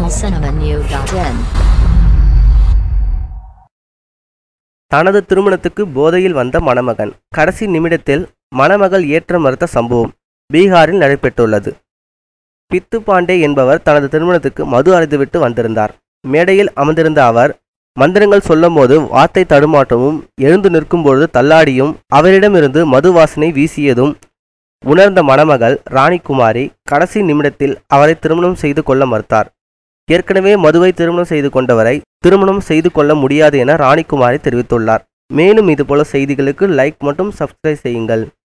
tamilcinemanew.in தனது திருமணத்துக்கு போதையில் வந்த மணமகன் கடைசி நிமிடத்தில் மணமகள் ஏற்ற மறுத்த சம்பவம் பீகாரில் நடைபெற்றுள்ளது பித்து பாண்டே என்பவர் தனது திருமணத்துக்கு மது அருந்துவிட்டு வந்திருந்தார் மேடையில் அமர்ந்திருந்த அவர் மந்திரங்கள் சொல்லும்போது வார்த்தை தடுமாற்றமும் எழுந்து நிற்கும்பொழுது தள்ளாடியும் அவரிடமிருந்து மது வாசனை வீசியதும் உணர்ந்த மணமகள் ராணிகுமாரி கடைசி நிமிடத்தில் அவரை திருமணம் செய்து கொள்ள மறுத்தார் ஏற்கனவே மதுவை திருமணம் செய்து கொண்டவரை திருமணம் செய்து கொள்ள முடியாது என ராணிகுமாரி தெரிவித்துள்ளார் மேலும் இதுபோல செய்திகளுக்கு லைக் மற்றும் சப்ஸ்கிரைப் செய்யுங்கள்